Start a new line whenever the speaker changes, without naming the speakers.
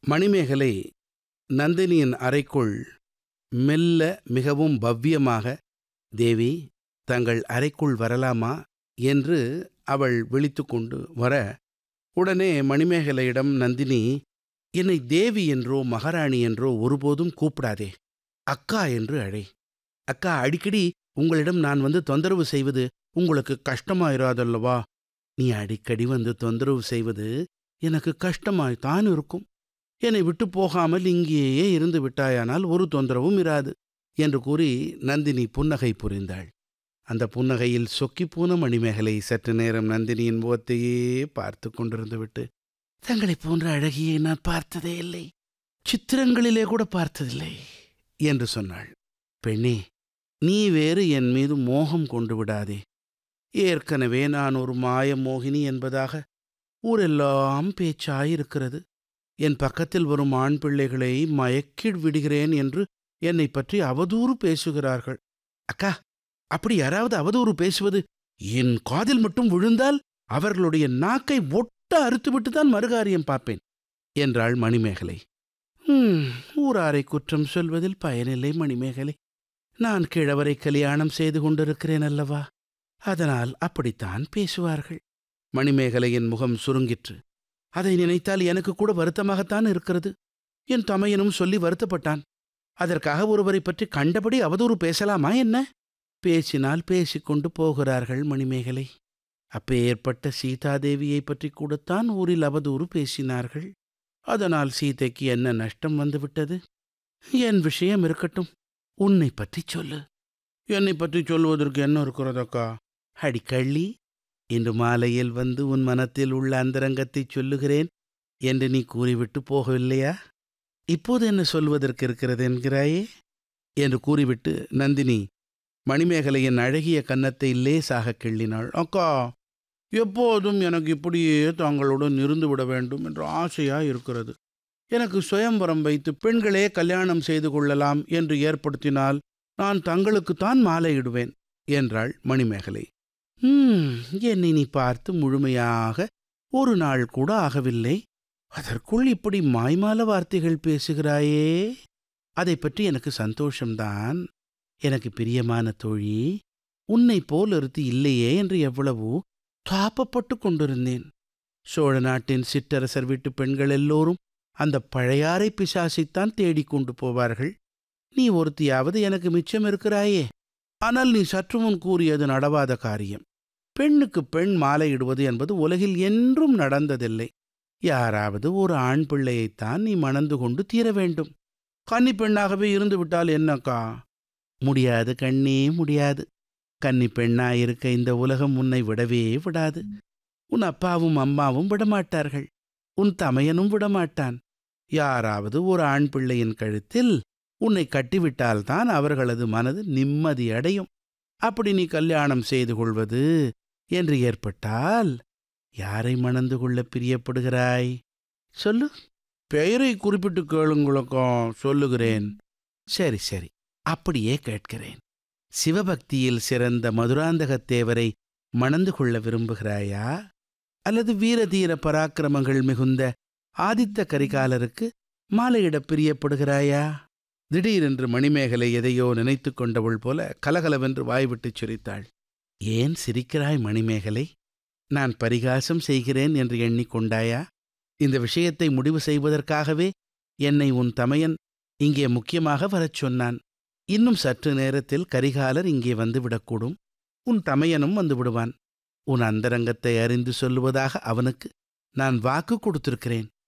மணிமேகலை நந்தினியின் அறைக்குள் மெல்ல மிகவும் பவ்யமாக தேவி தங்கள் அறைக்குள் வரலாமா என்று அவள் விழித்துக்கொண்டு வர உடனே மணிமேகலையிடம் நந்தினி என்னை தேவி என்றோ மகாராணி என்றோ ஒருபோதும் கூப்பிடாதே அக்கா என்று அழை அக்கா அடிக்கடி உங்களிடம் நான் வந்து தொந்தரவு செய்வது உங்களுக்கு கஷ்டமாயிராதல்லவா நீ அடிக்கடி வந்து தொந்தரவு செய்வது எனக்கு கஷ்டமாய்த்தான் இருக்கும் என்னை விட்டு போகாமல் இங்கேயே இருந்து விட்டாயானால் ஒரு தொந்தரவும் இராது என்று கூறி நந்தினி புன்னகை புரிந்தாள் அந்த புன்னகையில் சொக்கிப்போன மணிமேகலை சற்று நேரம் நந்தினியின் முகத்தையே பார்த்து கொண்டிருந்து விட்டு தங்களைப் போன்ற அழகியை நான் பார்த்ததே இல்லை சித்திரங்களிலே கூட பார்த்ததில்லை என்று சொன்னாள் பெண்ணே நீ வேறு என் மீது மோகம் கொண்டு விடாதே ஏற்கனவே நான் ஒரு மாய மோகினி என்பதாக ஊரெல்லாம் பேச்சாயிருக்கிறது என் பக்கத்தில் வரும் ஆண் பிள்ளைகளை மயக்கி விடுகிறேன் என்று என்னை பற்றி அவதூறு பேசுகிறார்கள் அக்கா அப்படி யாராவது அவதூறு பேசுவது என் காதில் மட்டும் விழுந்தால் அவர்களுடைய நாக்கை ஒட்ட அறுத்துவிட்டு தான் மறுகாரியம் பார்ப்பேன் என்றாள் மணிமேகலை "ஹம், ஊராரை குற்றம் சொல்வதில் பயனில்லை மணிமேகலை நான் கிழவரை கல்யாணம் செய்து கொண்டிருக்கிறேன் அல்லவா அதனால் அப்படித்தான் பேசுவார்கள் மணிமேகலையின் முகம் சுருங்கிற்று அதை நினைத்தால் எனக்கு கூட வருத்தமாகத்தான் இருக்கிறது என் தமையனும் சொல்லி வருத்தப்பட்டான் அதற்காக ஒருவரை பற்றி கண்டபடி அவதூறு பேசலாமா என்ன பேசினால் பேசிக்கொண்டு போகிறார்கள் மணிமேகலை அப்பேற்பட்ட சீதாதேவியை பற்றி கூடத்தான் ஊரில் அவதூறு பேசினார்கள் அதனால் சீதைக்கு என்ன நஷ்டம் வந்துவிட்டது என் விஷயம் இருக்கட்டும் உன்னை பற்றி சொல்லு என்னை பற்றி சொல்வதற்கு என்ன இருக்கிறதக்கா அடிக்கள்ளி இன்று மாலையில் வந்து உன் மனத்தில் உள்ள அந்தரங்கத்தை சொல்லுகிறேன் என்று நீ கூறிவிட்டு போகவில்லையா இப்போது என்ன சொல்வதற்கு இருக்கிறது என்கிறாயே என்று கூறிவிட்டு நந்தினி மணிமேகலையின் அழகிய கன்னத்தை லேசாக கிள்ளினாள் அக்கா எப்போதும் எனக்கு இப்படியே தாங்களுடன் இருந்து விட வேண்டும் என்ற ஆசையா இருக்கிறது எனக்கு சுயம்பரம் வைத்து பெண்களே கல்யாணம் செய்து கொள்ளலாம் என்று ஏற்படுத்தினால் நான் தங்களுக்குத்தான் மாலையிடுவேன் என்றாள் மணிமேகலை "ஹம், என்னை நீ பார்த்து முழுமையாக ஒரு நாள் கூட ஆகவில்லை அதற்குள் இப்படி மாய்மால வார்த்தைகள் பேசுகிறாயே அதை பற்றி எனக்கு சந்தோஷம்தான் எனக்கு பிரியமான தோழி உன்னை போல் ஒருத்தி இல்லையே என்று எவ்வளவோ தாப்பப்பட்டு கொண்டிருந்தேன் சோழ நாட்டின் சிற்றரசர் வீட்டு பெண்கள் எல்லோரும் அந்த பழையாறை பிசாசைத்தான் தேடிக் கொண்டு போவார்கள் நீ ஒருத்தியாவது எனக்கு மிச்சம் இருக்கிறாயே ஆனால் நீ சற்று முன் கூறியது நடவாத காரியம் பெண்ணுக்கு பெண் மாலையிடுவது என்பது உலகில் என்றும் நடந்ததில்லை யாராவது ஒரு ஆண் பிள்ளையைத்தான் நீ மணந்து கொண்டு தீர வேண்டும் கன்னி பெண்ணாகவே இருந்து விட்டால் என்னக்கா முடியாது கண்ணே முடியாது கன்னி பெண்ணாயிருக்க இந்த உலகம் உன்னை விடவே விடாது உன் அப்பாவும் அம்மாவும் விடமாட்டார்கள் உன் தமையனும் விடமாட்டான் யாராவது ஒரு ஆண் பிள்ளையின் கழுத்தில் உன்னை கட்டிவிட்டால்தான் அவர்களது மனது நிம்மதி அடையும் அப்படி நீ கல்யாணம் செய்து கொள்வது என்று ஏற்பட்டால் யாரை மணந்து கொள்ள பிரியப்படுகிறாய் சொல்லு பெயரை குறிப்பிட்டு கேளுங்களுக்கும் சொல்லுகிறேன் சரி சரி அப்படியே கேட்கிறேன் சிவபக்தியில் சிறந்த மதுராந்தகத்தேவரை மணந்து கொள்ள விரும்புகிறாயா அல்லது வீரதீர பராக்கிரமங்கள் மிகுந்த ஆதித்த கரிகாலருக்கு மாலையிடப் பிரியப்படுகிறாயா திடீரென்று மணிமேகலை எதையோ நினைத்து கொண்டவள் போல கலகலவென்று வாய்விட்டுச் சிரித்தாள் ஏன் சிரிக்கிறாய் மணிமேகலை நான் பரிகாசம் செய்கிறேன் என்று எண்ணிக்கொண்டாயா இந்த விஷயத்தை முடிவு செய்வதற்காகவே என்னை உன் தமையன் இங்கே முக்கியமாக வரச் சொன்னான் இன்னும் சற்று நேரத்தில் கரிகாலர் இங்கே வந்து விடக்கூடும் உன் தமையனும் வந்து விடுவான் உன் அந்தரங்கத்தை அறிந்து சொல்லுவதாக அவனுக்கு நான் வாக்கு கொடுத்திருக்கிறேன்